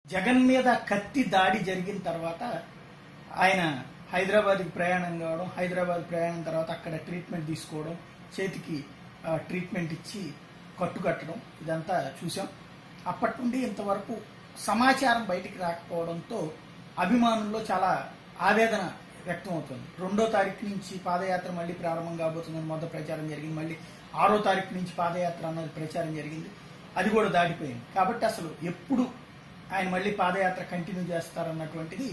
జగన్ మీద కత్తి దాడి జరిగిన తర్వాత ఆయన హైదరాబాద్కి ప్రయాణం కావడం హైదరాబాద్ ప్రయాణం తర్వాత అక్కడ ట్రీట్మెంట్ తీసుకోవడం చేతికి ఆ, ట్రీట్మెంట్ ఇచ్చి కట్టుకట్టడం ఇదంతా చూసాం అప్పటి నుండి ఇంతవరకు సమాచారం బయటికి రాకపోవడంతో అభిమానుల్లో చాలా ఆవేదన వ్యక్తం అవుతుంది రెండో తారీఖు నుంచి పాదయాత్ర మళ్ళీ ప్రారంభం కాబోతుందని మొదటి ప్రచారం జరిగింది మళ్ళీ ఆరో తారీఖు నుంచి పాదయాత్ర అన్నది ప్రచారం జరిగింది అది కూడా దాటిపోయింది కాబట్టి అసలు ఎప్పుడు ఆయన మళ్ళీ పాదయాత్ర కంటిన్యూ చేస్తారన్నటువంటిది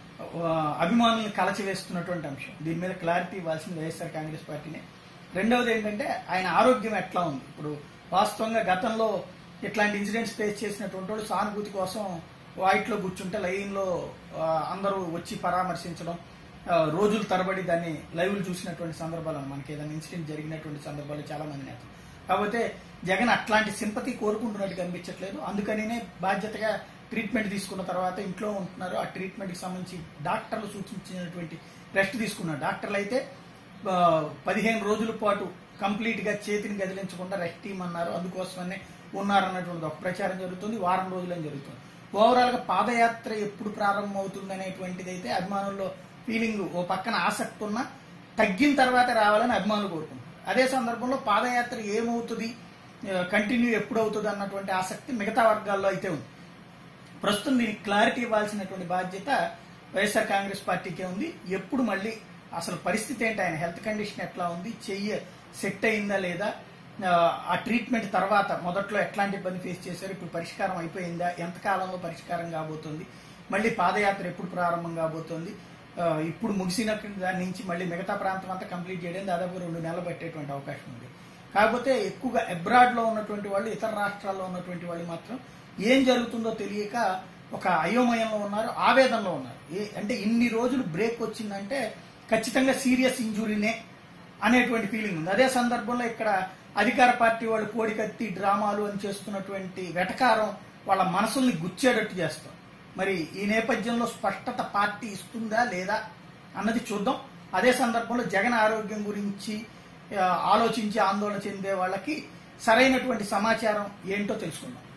ఆ, అభిమానుల్ని కలచివేస్తున్నటువంటి అంశం దీని మీద క్లారిటీ ఇవ్వాల్సింది వైఎస్ఆర్ కాంగ్రెస్ పార్టీనే రెండవది ఏంటంటే ఆయన ఆరోగ్యం ఎట్లా ఉంది ఇప్పుడు వాస్తవంగా గతంలో ఇట్లాంటి ఇన్సిడెంట్స్ ఫేస్ చేసినటువంటి వాళ్ళు సానుభూతి కోసం వాయిట్లో కూర్చుంటే లైన్లో ఆ, అందరూ వచ్చి పరామర్శించడం ఆ, రోజుల తరబడి దాన్ని లైవ్లు చూసినటువంటి సందర్భాలు మనకి ఏదైనా ఇన్సిడెంట్ జరిగినటువంటి సందర్భాలు చాలా మంది నేతలు కాకపోతే జగన్ అట్లాంటి సింపతి కోరుకుంటున్నట్టు కనిపించట్లేదు అందుకనినే బాధ్యతగా ట్రీట్మెంట్ తీసుకున్న తర్వాత ఇంట్లో ఉంటున్నారు ఆ ట్రీట్మెంట్ కి సంబంధించి డాక్టర్లు సూచించినటువంటి రెస్ట్ తీసుకున్నారు డాక్టర్లు అయితే ఆ, పదిహేను రోజుల పాటు కంప్లీట్ గా చేతిని గదిలించకుండా రెస్ట్ ఇవ్వమన్నారు అందుకోసమనే ఉన్నారన్నటువంటి ఒక ప్రచారం జరుగుతుంది వారం రోజులని జరుగుతుంది ఓవరాల్ గా పాదయాత్ర ఎప్పుడు ప్రారంభం అవుతుంది అనేటువంటిది అయితే అభిమానుల్లో ఫీలింగ్ ఓ పక్కన ఆసక్తి ఉన్నా తగ్గిన తర్వాత రావాలని అభిమానులు కోరుకుంటారు అదే సందర్భంలో పాదయాత్ర ఏమవుతుంది కంటిన్యూ ఎప్పుడు అవుతుంది అన్నటువంటి ఆసక్తి మిగతా వర్గాల్లో అయితే ఉంది ప్రస్తుతం దీనికి క్లారిటీ ఇవ్వాల్సినటువంటి బాధ్యత వైఎస్ఆర్ కాంగ్రెస్ పార్టీకే ఉంది ఎప్పుడు మళ్ళీ అసలు పరిస్థితి ఏంటి ఆయన హెల్త్ కండిషన్ ఎట్లా ఉంది చెయ్యి సెట్ అయిందా లేదా ఆ, ఆ ట్రీట్మెంట్ తర్వాత మొదట్లో ఎట్లాంటి ఇబ్బంది ఫేస్ చేశారు ఇప్పుడు పరిష్కారం అయిపోయిందా ఎంత కాలంలో పరిష్కారం కాబోతుంది మళ్ళీ పాదయాత్ర ఎప్పుడు ప్రారంభం కాబోతోంది ఆ, ఇప్పుడు ముగిసిన దాని నుంచి మళ్ళీ మిగతా ప్రాంతం అంతా కంప్లీట్ చేయడం దాదాపు రెండు నెలలు పట్టేటువంటి అవకాశం ఉంది కాకపోతే ఎక్కువగా అబ్రాడ్ లో ఉన్నటువంటి వాళ్ళు ఇతర రాష్ట్రాల్లో ఉన్నటువంటి వాళ్ళు మాత్రం ఏం జరుగుతుందో తెలియక ఒక అయోమయంలో ఉన్నారు ఆవేదనలో ఉన్నారు ఏ- అంటే ఇన్ని రోజులు బ్రేక్ వచ్చిందంటే ఖచ్చితంగా సీరియస్ ఇంజురీనే అనేటువంటి ఫీలింగ్ ఉంది అదే సందర్భంలో ఇక్కడ అధికార పార్టీ వాళ్ళు కోడికత్తి డ్రామాలు అని చేస్తున్నటువంటి వెటకారం వాళ్ళ మనసుల్ని గుచ్చేటట్టు చేస్తాం మరి ఈ నేపథ్యంలో స్పష్టత పార్టీ ఇస్తుందా లేదా అన్నది చూద్దాం అదే సందర్భంలో జగన్ ఆరోగ్యం గురించి ఆ, ఆలోచించి ఆందోళన చెందే వాళ్ళకి సరైనటువంటి సమాచారం ఏంటో తెలుసుకుందాం